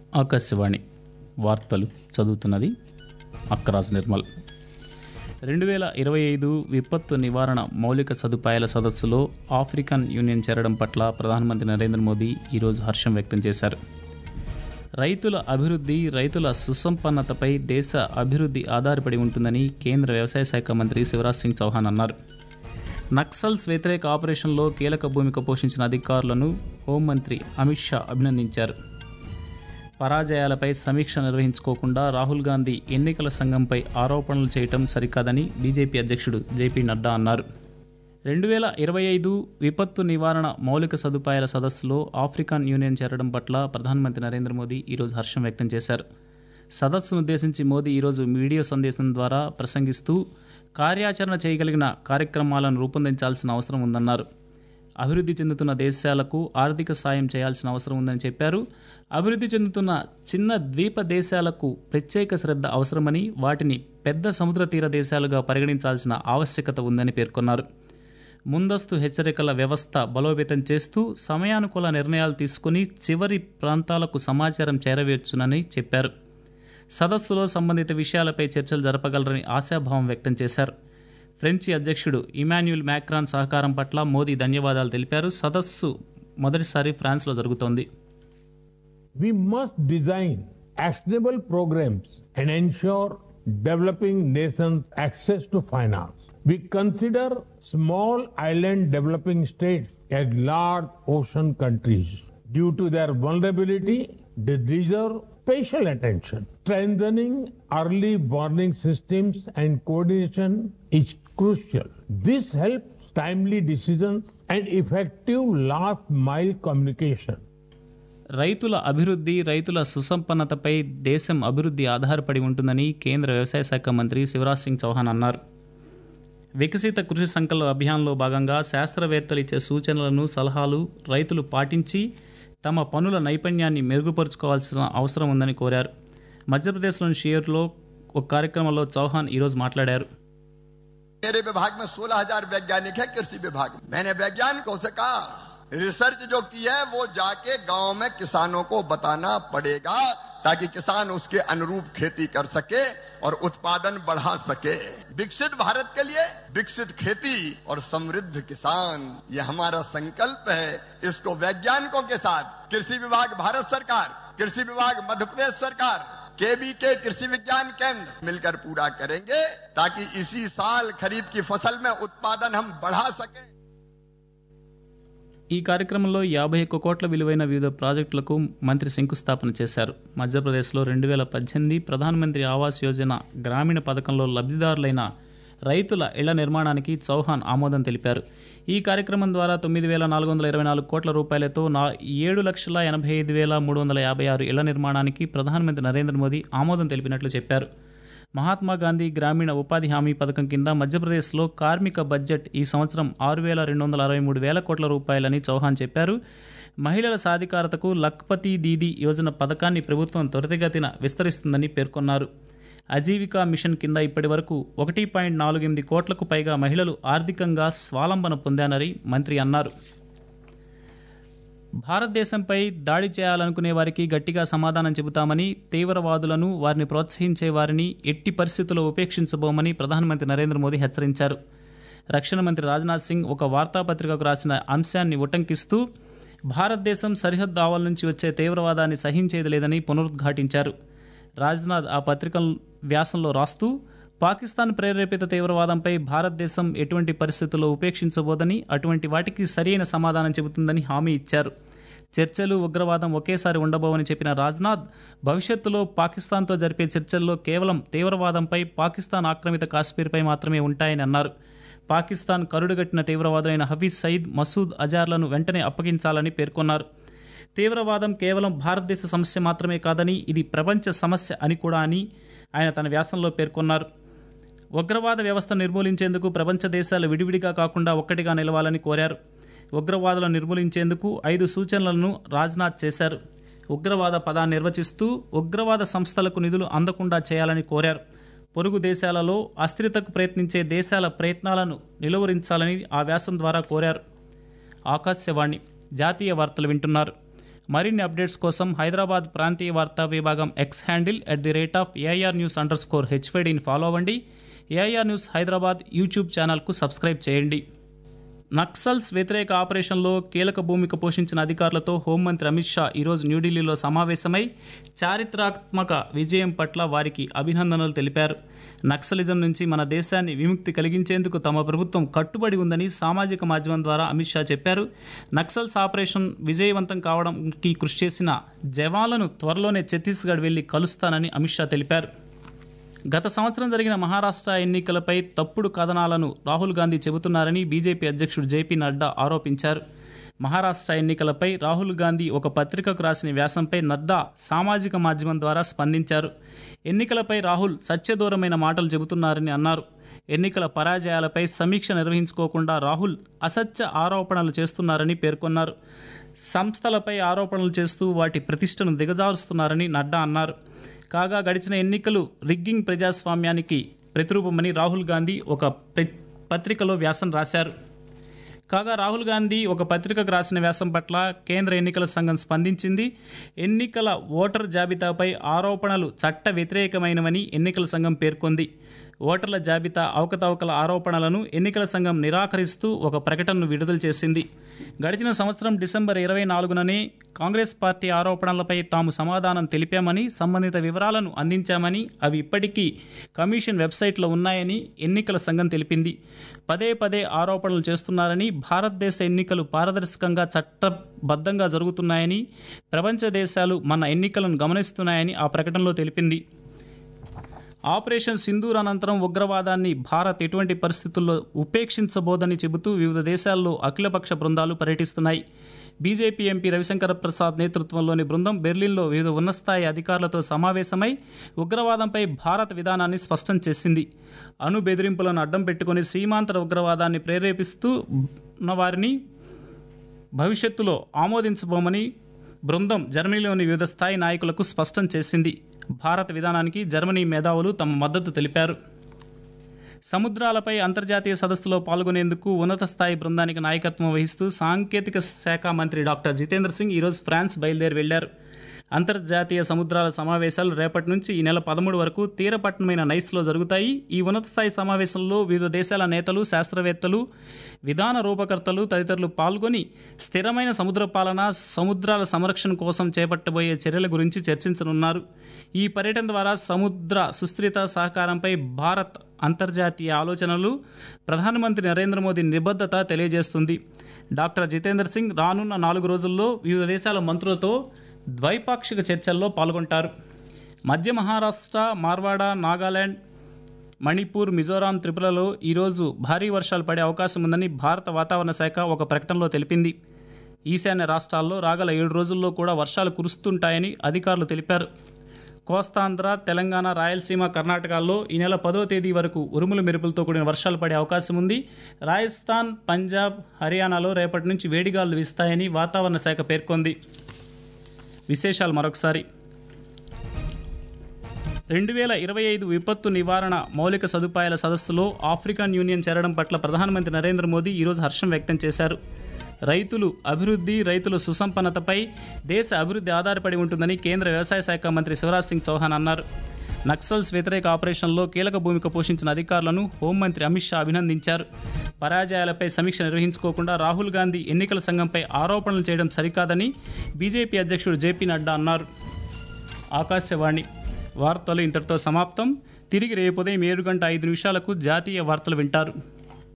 ఆకాశవాణి వార్తలు చదువుతున్నది అక్కరాజ్ నిర్మల్ రెండు వేల ఇరవై ఐదు విపత్తు నివారణ మౌలిక సదుపాయాల సదస్సులో ఆఫ్రికన్ యూనియన్ చేరడం పట్ల ప్రధానమంత్రి నరేంద్ర మోదీ ఈరోజు హర్షం వ్యక్తం చేశారు రైతుల అభివృద్ధి రైతుల సుసంపన్నతపై దేశ అభివృద్ధి ఆధారపడి ఉంటుందని కేంద్ర వ్యవసాయ శాఖ మంత్రి శివరాజ్ సింగ్ చౌహాన్ అన్నారు నక్సల్స్ వ్యతిరేక ఆపరేషన్లో కీలక భూమిక పోషించిన అధికారులను హోంమంత్రి అమిత్ షా అభినందించారు పరాజయాలపై సమీక్ష నిర్వహించుకోకుండా రాహుల్ గాంధీ ఎన్నికల సంఘంపై ఆరోపణలు చేయటం సరికాదని బీజేపీ అధ్యక్షుడు జేపీ నడ్డా అన్నారు రెండు వేల ఇరవై ఐదు విపత్తు నివారణ మౌలిక సదుపాయాల సదస్సులో ఆఫ్రికన్ యూనియన్ చేరడం పట్ల ప్రధానమంత్రి నరేంద్ర మోదీ ఈరోజు హర్షం వ్యక్తం చేశారు సదస్సును ఉద్దేశించి మోదీ ఈరోజు వీడియో సందేశం ద్వారా ప్రసంగిస్తూ కార్యాచరణ చేయగలిగిన కార్యక్రమాలను రూపొందించాల్సిన అవసరం ఉందన్నారు అభివృద్ధి చెందుతున్న దేశాలకు ఆర్థిక సాయం చేయాల్సిన అవసరం ఉందని చెప్పారు అభివృద్ధి చెందుతున్న చిన్న ద్వీప దేశాలకు ప్రత్యేక శ్రద్ధ అవసరమని వాటిని పెద్ద సముద్ర తీర దేశాలుగా పరిగణించాల్సిన ఆవశ్యకత ఉందని పేర్కొన్నారు ముందస్తు హెచ్చరికల వ్యవస్థ బలోపేతం చేస్తూ సమయానుకూల నిర్ణయాలు తీసుకుని చివరి ప్రాంతాలకు సమాచారం చేరవేర్చునని చెప్పారు సదస్సులో సంబంధిత విషయాలపై చర్చలు జరపగలరని ఆశాభావం వ్యక్తం చేశారు ఫ్రెంచి అధ్యక్షుడు ఇమాన్యుల్ మ్యాక్రాన్ సహకారం పట్ల మోదీ ధన్యవాదాలు తెలిపారు సదస్సు మొదటిసారి ఫ్రాన్స్లో జరుగుతోంది We must design actionable programs and ensure developing nations access to finance. We consider small island developing states as large ocean countries. Due to their vulnerability, they deserve special attention. Strengthening early warning systems and coordination is crucial. This helps timely decisions and effective last mile communication. రైతుల అభివృద్ధి రైతుల సుసంపన్నతపై దేశం అభివృద్ధి ఆధారపడి ఉంటుందని కేంద్ర వ్యవసాయ శాఖ మంత్రి శివరాజ్ సింగ్ చౌహాన్ అన్నారు వికసిత కృషి సంకల్ప అభియాన్లో భాగంగా శాస్త్రవేత్తలు ఇచ్చే సూచనలను సలహాలు రైతులు పాటించి తమ పనుల నైపుణ్యాన్ని మెరుగుపరుచుకోవాల్సిన అవసరం ఉందని కోరారు మధ్యప్రదేశ్లోని షియర్లో ఒక కార్యక్రమంలో చౌహాన్ ఈరోజు మాట్లాడారు मेरे विभाग में 16000 वैज्ञानिक है कृषि विभाग में मैंने वैज्ञानिकों से कहा रिसर्च जो की है वो जाके गांव में किसानों को बताना पड़ेगा ताकि किसान उसके अनुरूप खेती कर सके और उत्पादन बढ़ा सके विकसित भारत के लिए विकसित खेती और समृद्ध किसान ये हमारा संकल्प है इसको वैज्ञानिकों के साथ कृषि विभाग भारत सरकार कृषि विभाग मध्य प्रदेश सरकार केबी के कृषि विज्ञान केंद्र मिलकर पूरा करेंगे ताकि इसी साल खरीफ की फसल में उत्पादन हम बढ़ा सकें ఈ కార్యక్రమంలో యాభై ఒక్క కోట్ల విలువైన వివిధ ప్రాజెక్టులకు మంత్రి శంకుస్థాపన చేశారు మధ్యప్రదేశ్లో రెండు వేల పద్దెనిమిది ప్రధానమంత్రి ఆవాస్ యోజన గ్రామీణ పథకంలో లబ్ధిదారులైన రైతుల ఇళ్ల నిర్మాణానికి చౌహాన్ ఆమోదం తెలిపారు ఈ కార్యక్రమం ద్వారా తొమ్మిది వేల నాలుగు వందల ఇరవై నాలుగు కోట్ల రూపాయలతో నా ఏడు లక్షల ఎనభై ఐదు వేల మూడు వందల యాభై ఆరు ఇళ్ల నిర్మాణానికి ప్రధానమంత్రి నరేంద్ర మోదీ ఆమోదం తెలిపినట్లు చెప్పారు మహాత్మా గాంధీ గ్రామీణ ఉపాధి హామీ పథకం కింద మధ్యప్రదేశ్లో కార్మిక బడ్జెట్ ఈ సంవత్సరం ఆరు వేల రెండు వందల అరవై మూడు వేల కోట్ల రూపాయలని చౌహాన్ చెప్పారు మహిళల సాధికారతకు లక్పతి దీదీ యోజన పథకాన్ని ప్రభుత్వం త్వరితగతిన విస్తరిస్తుందని పేర్కొన్నారు అజీవికా మిషన్ కింద ఇప్పటి వరకు ఒకటి పాయింట్ నాలుగు ఎనిమిది కోట్లకు పైగా మహిళలు ఆర్థికంగా స్వాలంబన పొందారని మంత్రి అన్నారు భారతదేశంపై దాడి చేయాలనుకునే వారికి గట్టిగా సమాధానం చెబుతామని తీవ్రవాదులను వారిని ప్రోత్సహించే వారిని ఎట్టి పరిస్థితుల్లో ఉపేక్షించబోమని ప్రధానమంత్రి నరేంద్ర మోదీ హెచ్చరించారు రక్షణ మంత్రి రాజ్నాథ్ సింగ్ ఒక వార్తాపత్రికకు రాసిన అంశాన్ని ఉటంకిస్తూ భారతదేశం సరిహద్దు ఆవల నుంచి వచ్చే తీవ్రవాదాన్ని సహించేది లేదని పునరుద్ఘాటించారు రాజ్నాథ్ ఆ పత్రిక వ్యాసంలో రాస్తూ పాకిస్తాన్ ప్రేరేపిత తీవ్రవాదంపై భారతదేశం ఎటువంటి పరిస్థితుల్లో ఉపేక్షించబోదని అటువంటి వాటికి సరియైన సమాధానం చెబుతుందని హామీ ఇచ్చారు చర్చలు ఉగ్రవాదం ఒకేసారి ఉండబోవని చెప్పిన రాజ్నాథ్ భవిష్యత్తులో పాకిస్తాన్తో జరిపే చర్చల్లో కేవలం తీవ్రవాదంపై పాకిస్తాన్ ఆక్రమిత కాశ్మీర్పై మాత్రమే ఉంటాయని అన్నారు పాకిస్తాన్ కరుడుగట్టిన తీవ్రవాదులైన హఫీజ్ సయీద్ మసూద్ అజార్లను వెంటనే అప్పగించాలని పేర్కొన్నారు తీవ్రవాదం కేవలం భారతదేశ సమస్య మాత్రమే కాదని ఇది ప్రపంచ సమస్య అని కూడా అని ఆయన తన వ్యాసంలో పేర్కొన్నారు ఉగ్రవాద వ్యవస్థ నిర్మూలించేందుకు ప్రపంచ దేశాలు విడివిడిగా కాకుండా ఒక్కటిగా నిలవాలని కోరారు ఉగ్రవాదులను నిర్మూలించేందుకు ఐదు సూచనలను రాజ్నాథ్ చేశారు ఉగ్రవాద పదాన్ని నిర్వచిస్తూ ఉగ్రవాద సంస్థలకు నిధులు అందకుండా చేయాలని కోరారు పొరుగు దేశాలలో అస్థిరతకు ప్రయత్నించే దేశాల ప్రయత్నాలను నిలువరించాలని ఆ వ్యాసం ద్వారా కోరారు ఆకాశవాణి జాతీయ వార్తలు వింటున్నారు మరిన్ని అప్డేట్స్ కోసం హైదరాబాద్ ప్రాంతీయ వార్తా విభాగం X handle at the rate of AIR news underscore హెచ్వైడిని ఫాలో అవ్వండి ఏఐఆర్ న్యూస్ హైదరాబాద్ యూట్యూబ్ ఛానల్కు సబ్స్క్రైబ్ చేయండి నక్సల్స్ వ్యతిరేక ఆపరేషన్లో కీలక భూమిక పోషించిన అధికారులతో హోంమంత్రి అమిత్ షా ఈరోజు న్యూఢిల్లీలో సమావేశమై చారిత్రాత్మక విజయం పట్ల వారికి అభినందనలు తెలిపారు నక్సలిజం నుంచి మన దేశాన్ని విముక్తి కలిగించేందుకు తమ ప్రభుత్వం కట్టుబడి ఉందని సామాజిక మాధ్యమం ద్వారా అమిత్ షా చెప్పారు నక్సల్స్ ఆపరేషన్ విజయవంతం కావడానికి కృషి చేసిన జవాన్లను త్వరలోనే ఛత్తీస్గఢ్ వెళ్లి కలుస్తానని అమిత్ షా తెలిపారు గత సంవత్సరం జరిగిన మహారాష్ట్ర ఎన్నికలపై తప్పుడు కథనాలను రాహుల్ గాంధీ చెబుతున్నారని బీజేపీ అధ్యక్షుడు జేపీ నడ్డా ఆరోపించారు మహారాష్ట్ర ఎన్నికలపై రాహుల్ గాంధీ ఒక పత్రికకు రాసిన వ్యాసంపై నడ్డా సామాజిక మాధ్యమం ద్వారా స్పందించారు ఎన్నికలపై రాహుల్ సత్యదూరమైన మాటలు చెబుతున్నారని అన్నారు ఎన్నికల పరాజయాలపై సమీక్ష నిర్వహించుకోకుండా రాహుల్ అసత్య ఆరోపణలు చేస్తున్నారని పేర్కొన్నారు సంస్థలపై ఆరోపణలు చేస్తూ వాటి ప్రతిష్టను దిగజారుస్తున్నారని నడ్డా అన్నారు కాగా గడిచిన ఎన్నికలు రిగ్గింగ్ ప్రజాస్వామ్యానికి ప్రతిరూపమని రాహుల్ గాంధీ ఒక ప్ర- పత్రికలో వ్యాసం రాశారు కాగా రాహుల్ గాంధీ ఒక పత్రికకు రాసిన వ్యాసం పట్ల కేంద్ర ఎన్నికల సంఘం స్పందించింది ఎన్నికల ఓటర్ జాబితాపై ఆరోపణలు చట్ట వ్యతిరేకమైనవని ఎన్నికల సంఘం పేర్కొంది ఓటర్ల జాబితా అవకతవకల ఆరోపణలను ఎన్నికల సంఘం నిరాకరిస్తూ ఒక ప్రకటనను విడుదల చేసింది గడిచిన సంవత్సరం డిసెంబర్ ఇరవై నాలుగుననే కాంగ్రెస్ పార్టీ ఆరోపణలపై తాము సమాధానం తెలిపామని సంబంధిత వివరాలను అందించామని అవి ఇప్పటికీ కమిషన్ వెబ్సైట్లో ఉన్నాయని ఎన్నికల సంఘం తెలిపింది పదే పదే ఆరోపణలు చేస్తున్నారని భారతదేశ ఎన్నికలు పారదర్శకంగా చట్టబద్ధంగా జరుగుతున్నాయని ప్రపంచ దేశాలు మన ఎన్నికలను గమనిస్తున్నాయని ఆ ప్రకటనలో తెలిపింది ఆపరేషన్ సింధూర్ అనంతరం ఉగ్రవాదాన్ని భారత్ ఎటువంటి పరిస్థితుల్లో ఉపేక్షించబోదని చెబుతూ వివిధ దేశాల్లో అఖిలపక్ష బృందాలు పర్యటిస్తున్నాయి బీజేపీ ఎంపీ రవిశంకర ప్రసాద్ నేతృత్వంలోని బృందం బెర్లిన్లో వివిధ ఉన్నతస్థాయి అధికారులతో సమావేశమై ఉగ్రవాదంపై భారత్ విధానాన్ని స్పష్టం చేసింది అణు బెదిరింపులను అడ్డం పెట్టుకుని సీమాంతర ఉగ్రవాదాన్ని ప్రేరేపిస్తూ ఉన్న వారిని భవిష్యత్తులో ఆమోదించబోమని బృందం జర్మనీలోని వివిధ స్థాయి నాయకులకు స్పష్టం చేసింది భారత విధానానికి జర్మనీ మేధావులు తమ మద్దతు తెలిపారు సముద్రాలపై అంతర్జాతీయ సదస్సులో పాల్గొనేందుకు ఉన్నత స్థాయి బృందానికి నాయకత్వం వహిస్తూ సాంకేతిక శాఖ మంత్రి డాక్టర్ జితేంద్ర సింగ్ ఈరోజు ఫ్రాన్స్ బయలుదేరి వెళ్లారు అంతర్జాతీయ సముద్రాల సమావేశాలు రేపటి నుంచి ఈ నెల పదమూడు వరకు తీరపట్టణమైన నైస్లో జరుగుతాయి ఈ ఉన్నత స్థాయి సమావేశంలో వివిధ దేశాల నేతలు శాస్త్రవేత్తలు విధాన రూపకర్తలు తదితరులు పాల్గొని స్థిరమైన సముద్ర పాలన సముద్రాల సంరక్షణ కోసం చేపట్టబోయే చర్యల గురించి చర్చించనున్నారు ఈ పర్యటన ద్వారా సముద్ర సుస్థిరత సహకారంపై భారత్ అంతర్జాతీయ ఆలోచనలు ప్రధానమంత్రి నరేంద్ర మోదీ నిబద్ధత తెలియజేస్తుంది డాక్టర్ జితేందర్ సింగ్ రానున్న నాలుగు రోజుల్లో వివిధ దేశాల మంత్రులతో ద్వైపాక్షిక చర్చల్లో పాల్గొంటారు మధ్య మహారాష్ట్ర మార్వాడ నాగాలాండ్ మణిపూర్ మిజోరాం త్రిపురలో ఈరోజు భారీ వర్షాలు పడే అవకాశం ఉందని భారత వాతావరణ శాఖ ఒక ప్రకటనలో తెలిపింది ఈశాన్య రాష్ట్రాల్లో రాగల ఏడు రోజుల్లో కూడా వర్షాలు కురుస్తుంటాయని అధికారులు తెలిపారు కోస్తాంధ్ర తెలంగాణ రాయలసీమ కర్ణాటకల్లో ఈ నెల పదో తేదీ వరకు ఉరుములు మెరుపులతో కూడిన వర్షాలు పడే అవకాశం ఉంది రాజస్థాన్ పంజాబ్ హర్యానాలో రేపటి నుంచి వేడిగాలు వీస్తాయని వాతావరణ శాఖ పేర్కొంది విశేషాలు మరొకసారి రెండు వేల ఇరవై ఐదు విపత్తు నివారణ మౌలిక సదుపాయాల సదస్సులో ఆఫ్రికన్ యూనియన్ చేరడం పట్ల ప్రధానమంత్రి నరేంద్ర మోదీ ఈరోజు హర్షం వ్యక్తం చేశారు రైతులు అభివృద్ధి రైతుల సుసంపన్నతపై దేశ అభివృద్ధి ఆధారపడి ఉంటుందని కేంద్ర వ్యవసాయ శాఖ మంత్రి శివరాజ్ సింగ్ చౌహాన్ అన్నారు నక్సల్స్ వ్యతిరేక ఆపరేషన్లో కీలక భూమిక పోషించిన అధికారులను హోంమంత్రి అమిత్ షా అభినందించారు పరాజయాలపై సమీక్ష నిర్వహించుకోకుండా రాహుల్ గాంధీ ఎన్నికల సంఘంపై ఆరోపణలు చేయడం సరికాదని బీజేపీ అధ్యక్షుడు జేపీ నడ్డా అన్నారు ఆకాశవాణి వార్తలు ఇంతటితో సమాప్తం తిరిగి రేపు ఉదయం ఏడు గంట ఐదు నిమిషాలకు జాతీయ వార్తలు వింటారు